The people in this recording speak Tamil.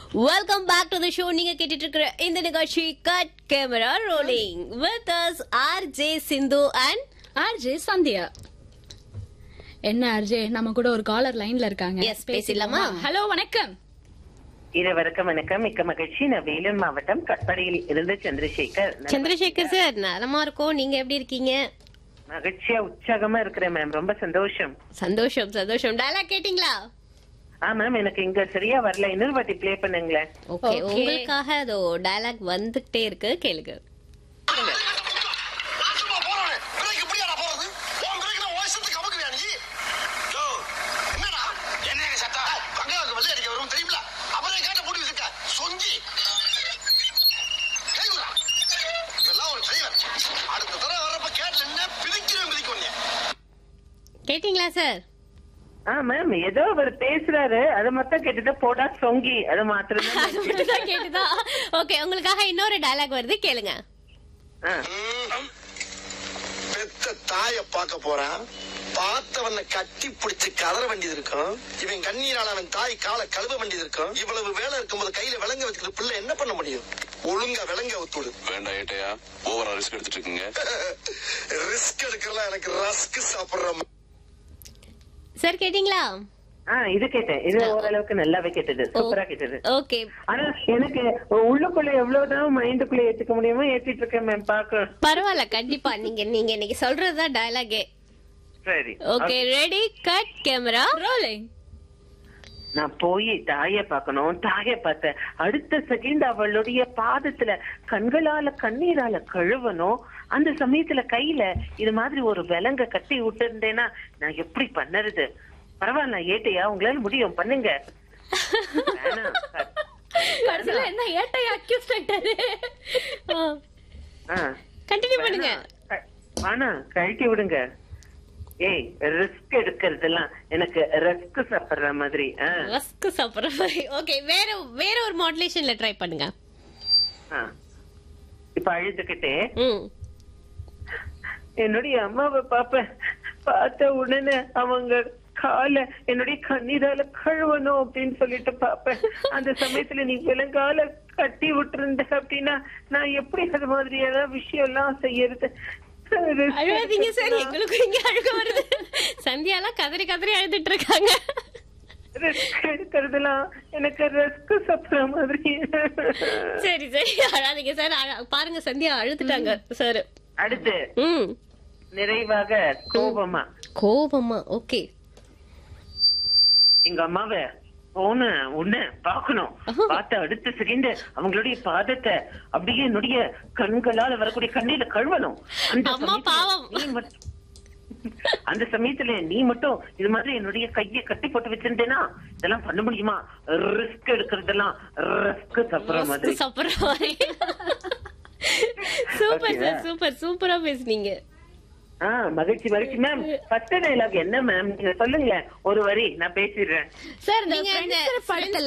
Welcome back to the show நீங்க கேட்டுட்டு இருக்கிற இந்த நிகழ்ச்சி cut camera rolling with us R J Sindhu and RJ Sandhya என்ன ஆர்ஜே நம்ம கூட ஒரு காலர் லைன்ல இருக்காங்க Yes, பேசிடலாமா? ஹலோ வணக்கம் இரவருக்கம் வணக்கம் மிக்க மகிழ்ச்சி நான் வேலூர் மாவட்டம் கட்படியில் இருந்து சந்திரசேகர் நான் சந்திரசேகர் சார் நலமா இருக்கோம் நீங்க எப்படி இருக்கீங்க மகிழ்ச்சியா உற்சாகமா இருக்கிறேன் மேம் ரொம்ப சந்தோஷம் சந்தோஷம் சந்தோஷம் டயலாக் கேட்டிங்களா ஆ மேம் எனக்கு இங்க சரியா வரல இன்னொரு வாட்டி ப்ளே பண்ணுங்களேன் ஓகே Okay. உங்களுக்காக அதோ டயலாக் வந்துகிட்டே இருக்கு கேளுங்க நாசமா போறவனே, பிரேக் இப்படியாடா போறது? உன் பிரேக் நான் உன் இஷ்டத்துக்கு அமுக்குவியா நீ? யோ, என்னடா? என்னங்க சத்தம்? பங்களாவுக்கு வெள்ளை அடிக்க வரும் தெரியுமில? அவரே கேட்ட பூட்டி வச்சிருக்க. சொங்கி. கை விடுறா. இதெல்லாம் ஒரு டிரைவர். அடுத்த தடவை வர்றப்ப கேட்ல நின்னு பிரிக்கிறேன் பிரிக்க உன்னை. கேட்டிங்களா சார் ஆ மேம் ஏதோ அவர் பேசுறாரு அதை மட்டும் கேட்டுட்டு போடா சொங்கி அது மாத்திரம் அது மட்டும் தான் கேட்டுதா ஓகே உங்களுக்காக இன்னொரு டயலாக் வருது கேளுங்க ம். பெத்த தாய பார்க்க போறான் பார்த்தவன கட்டி பிடிச்சு கதற வேண்டியது இருக்கும் இவன் கண்ணீரால அவன் தாய் காலை கழுவ வேண்டியது இருக்கும் இவ்வளவு வேலை இருக்கும்போது கையில விலங்க வச்சுக்கிற பிள்ளை என்ன பண்ண முடியும் ஒழுங்கா விலங்க ஒத்துடு வேண்டாம் ஏட்டையா ஓவரா ரிஸ்க் எடுத்துட்டு இருக்கீங்க ரிஸ்க் எடுக்கலாம் எனக்கு ரஸ்க் சாப்பிடுற சார் கேட்டிங்களா ஆ இது கேட்டேன் இது ஓரளவுக்கு நல்லாவே கேட்டது சூப்பரா கேட்டது ஓகே ஆனா எனக்கு உள்ளுக்குள்ள எவ்வளவுதான் மைண்டுக்குள்ள ஏத்துக்க முடியுமோ ஏத்திட்டு இருக்கேன் மேம் பாக்க பரவாயில்ல கண்டிப்பா நீங்க நீங்க இன்னைக்கு சொல்றதுதான் டயலாகே சரி okay ready cut camera rolling நான் போய் தாய பார்க்கணும் தாய பார்த்தேன் அடுத்த செகண்ட் அவளுடைய பாதத்துல கண்களால கண்ணீரால கழுவணும் அந்த சமயத்துல கையில இது மாதிரி ஒரு விலங்க கட்டி விட்டு நான் எப்படி பண்ணறது பரவாயில்ல ஏட்டையா உங்களால முடியும் பண்ணுங்க வேணாம். கடைசியில என்ன ஏட்டை அக்யூஸ் ஆயிட்டாரு ஆ, கண்டினியூ பண்ணுங்க வேணாம். க- வேணாம் கழட்டி விடுங்க ஏய் ரிஸ்க் எடுக்கிறதெல்லாம் எனக்கு ரிஸ்க் சாப்பிடுற மாதிரி ஆ, ரஸ்க் சாப்பிடுற மாதிரி ஓகே வேற வேற ஒரு மாடுலேஷன்ல ட்ரை பண்ணுங்க ஆ. இப்ப அழுதுகிட்டே ம் என்னுடைய அம்மாவை பாப்பேன் பார்த்த உடனே அவங்க கால என்னுடைய கண்ணீரால கழுவணும் அப்படின்னு சொல்லிட்டு பாப்பேன் அந்த சமயத்துல நீ விலங்கால கட்டி விட்டுருந்த அப்படின்னா நான் எப்படி அது மாதிரி ஏதாவது விஷயம் எல்லாம் செய்யறது அழுவாதீங்க சார் எங்களுக்கும் இங்க அழுக வருது சந்தியாலாம் கதறி கதறி அழுதுட்டு இருக்காங்க ரிஸ்க் எடுக்கிறதுலாம் எனக்கு ரிஸ்க் சாப்பிடுற மாதிரி சரி சரி அழாதீங்க சார் அழ- பாருங்க சந்தியா அழுதுட்டாங்க சார் அடுத்து ம் நிறைவாக கோபமா கோபமா ஓகே எங்க அம்மாவை போன உன்ன பாக்கணும் பார்த்த அடுத்த செகண்ட் அவங்களுடைய பாதத்தை அப்படியே என்னுடைய கண்களால வரக்கூடிய கண்ணீர கழுவணும் அந்த அம்மா சமயத்துல பாவம். நீ மட்டும் அந்த சமயத்துல நீ மட்டும் இது மாதிரி என்னுடைய கையை கட்டி போட்டு வச்சிருந்தேனா இதெல்லாம் பண்ண முடியுமா ரிஸ்க் எடுக்கிறதெல்லாம் ரிஸ்க் சாப்பிடுற மாதிரி ரஸ்க் சாப்பிடுற மாதிரி super Okay, sir yeah. Super சூப்பரா பேசுனீங்க ஆ மகிழ்ச்சி மகிழ்ச்சி மேம் ஃபர்ஸ்ட் டைலாக் என்ன மேம் நீங்க சொல்லுங்க ஒரு வரி நான் பேசிடுறேன் சார் நீங்க நீங்க இந்த படத்துல